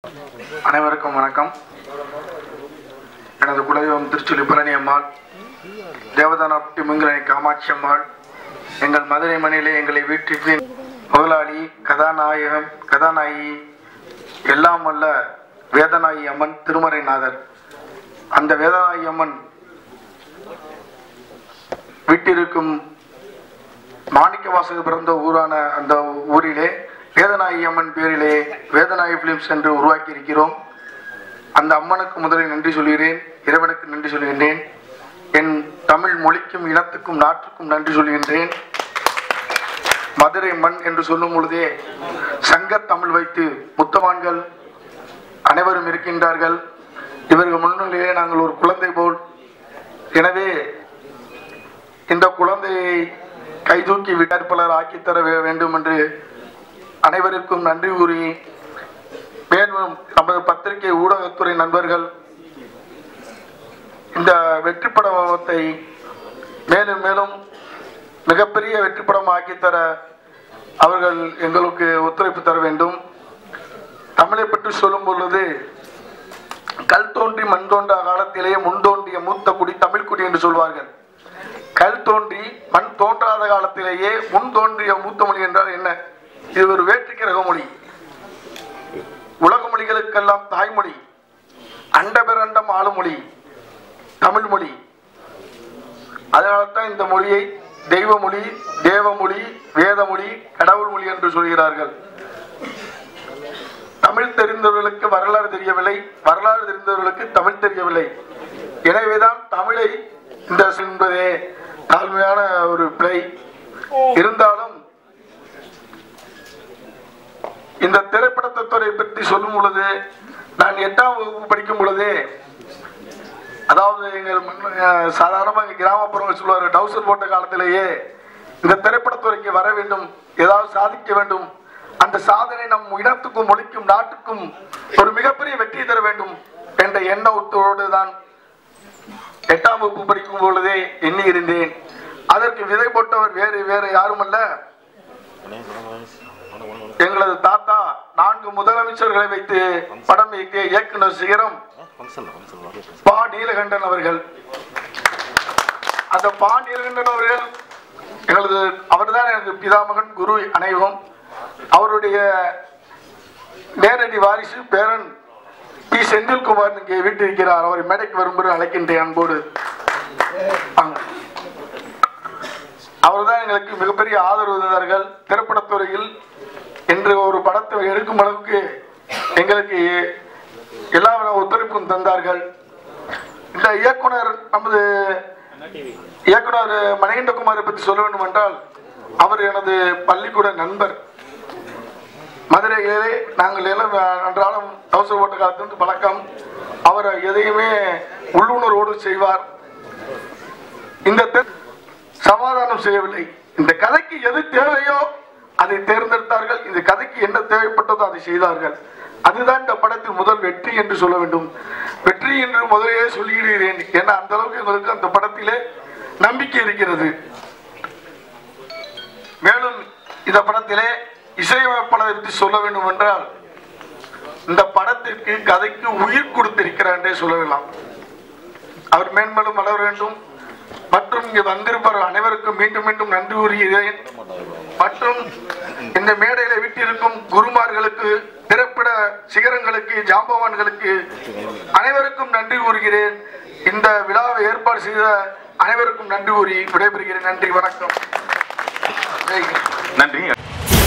அனைவருக்கும் வணக்கம் எனது குலதெய்வம் திருச்சுழி பழனி அம்மாள் தேவதானப்பட்டி மிங்கலனி காமாட்சி அம்மாள் எங்கள் மதுரை மணியிலே எங்களை வீட்டிற்கு முதலாளி கதாநாயகம் கதாநாயகி எல்லாம் வல்ல வேதநாயகி அம்மன் திருமறைநாதர் அந்த வேதநாயகி அம்மன் வீட்டிற்கும் மாணிக்கவாசக பிறந்த ஊரான அந்த ஊரிலே வேதநாயகி அம்மன் பேரிலே வேதநாயகி பிலிம்ஸ் என்று உருவாக்கி இருக்கிறோம் அந்த அம்மனுக்கு முதலில் நன்றி சொல்கிறேன் இறைவனுக்கு நன்றி சொல்கின்றேன் என் தமிழ் மொழிக்கும் இனத்துக்கும் நாட்டுக்கும் நன்றி சொல்கின்றேன் மதுரை மண் என்று சொல்லும் பொழுதே சங்க தமிழ் வைத்து முத்தவான்கள் அனைவரும் இருக்கின்றார்கள் இவர்கள் முன்னிலையே நாங்கள் ஒரு குழந்தை போல் எனவே இந்த குழந்தையை கைதூக்கி விடார்ப்பலர் ஆக்கித்தர வே- வேண்டும் என்று அனைவருக்கும் நன்றி கூறி மேலும் நமது பத்திரிகை ஊடகத்துறை நண்பர்கள் இந்த வெற்றி படத்தை மேலும் மேலும் மிகப்பெரிய வெற்றி படம் ஆக்கித்தர அவர்கள் எங்களுக்கு ஒத்துழைப்பு தர வேண்டும் தமிழை பற்றி சொல்லும் பொழுது கல் தோன்றி மண் தோன்றா காலத்திலேயே முன் தோன்றிய மூத்த குடி தமிழ் குடி என்று சொல்வார்கள் கல் தோன்றி மண் தோன்றாத காலத்திலேயே முன் தோன்றிய மூத்த மொழி என்றால் என்ன இது ஒரு வேற்றுக்கிரக மொழி உலக மொழிகளுக்கெல்லாம் தாய்மொழி அண்டபெரண்டம் ஆளுமொழி தமிழ் மொழி அதனால்தான் இந்த மொழியை தெய்வ மொழி தேவமொழி வேதமொழி கடவுள் மொழி என்று சொல்கிறார்கள் தமிழ் தெரிந்தவர்களுக்கு வரலாறு தெரியவில்லை வரலாறு தெரிந்தவர்களுக்கு தமிழ் தெரியவில்லை எனவேதான் தமிழை இந்த என்பதே தாழ்மையான ஒரு பிழை இருந்தாலும் இந்த திரைப்படத்துறை பற்றி சொல்லும் பொழுது நான் எட்டாம் வகுப்பு படிக்கும் பொழுதே அதாவது எங்கள் மண்- அஹ் சாதாரணமாக எங்க கிராமப்புறங்கள் சொல்லுவார் டவுசர் போட்ட காலத்திலேயே இந்த திரைப்படத்துறைக்கு வர வேண்டும் ஏதாவது சாதிக்க வேண்டும் அந்த சாதனை நம் இனத்துக்கும் மொழிக்கும் நாட்டுக்கும் ஒரு மிகப்பெரிய வெற்றி தர வேண்டும் என்ற எண்ணத்தோடு தான் எட்டாம் வகுப்பு படிக்கும் பொழுதே எண்ணி இருந்தேன் அதற்கு விதை போட்டவர் வேறு வேறு யாருமல்ல எங்களது தாத்தா நான்கு முதலமைச்சர்களை வைத்து படம் இயக்கிய இயக்குனர் சிகரம் பா நீலகண்டன் அவர்கள் அந்த பா நீலகண்டன் அவர்கள் எங்களது அவர்தான் எனக்கு பிதாமகன் குரு அனைவரும் அவருடைய நேரடி வாரிசு பேரன் பி செந்தில்குமார் இங்கே வீட்டிருக்கிறார் அவரை மேடைக்கு வரும்படி அழைக்கின்றேன் அன்போடு வாங்க. அவர்தான் எங்களுக்கு மிகப்பெரிய ஆதரவு தந்தார்கள் திரைப்படத்துறையில் இன்று ஒரு படத்தை எடுக்கும் அளவுக்கு எங்களுக்கு எல்லா வித ஒத்துழைப்பும் தந்தார்கள் இந்த இயக்குனர் நமது இயக்குனர் மணிகண்டகுமாரை பற்றி சொல்ல வேண்டும் என்றால் அவர் எனது பள்ளிக்கூட நண்பர் மதுரையிலே நாங்கள் எல்லாம் அன்றாடம் தவச ஓட்ட காலத்திற்கு பழக்கம் அவர் எதையுமே உள்ளுணர்வோடு செய்வார் இந்த தெ- சமாதானம் செய்யவில்லை இந்த கதைக்கு எது தேவையோ அதை தேர்ந்தெடுத்தார்கள் இந்த கதைக்கு என்ன தேவைப்பட்டதோ அதை செய்தார்கள் அதுதான் இந்த படத்தின் முதல் வெற்றி என்று சொல்ல வேண்டும் வெற்றி என்று முதலே சொல்லிடுகிறேன் ஏன்னா அந்த அளவுக்கு எங்களுக்கு அந்த படத்திலே நம்பிக்கை இருக்கிறது மேலும் இந்த படத்திலே இசையமைப்பாளரை பற்றி சொல்ல வேண்டும் என்றால் இந்த படத்திற்கு கதைக்கு உயிர் கொடுத்திருக்கிறார் என்றே சொல்லலாம் அவர் மேன்மேலும் வளர வேண்டும் மற்றும் இங்கு வந்திருப்பவர் அனைவருக்கும் மீண்டும் மீண்டும் நன்றி கூறுகிறேன் மற்றும் இந்த மேடையில விட்டிருக்கும் குருமார்களுக்கு திரைப்பட சிகரங்களுக்கு ஜாம்பவான்களுக்கு அனைவருக்கும் நன்றி கூறுகிறேன் இந்த விழாவை ஏற்பாடு செய்த அனைவருக்கும் நன்றி கூறி விடைபெறுகிறேன் நன்றி வணக்கம் ஜெய் ஹிந்த். நன்றி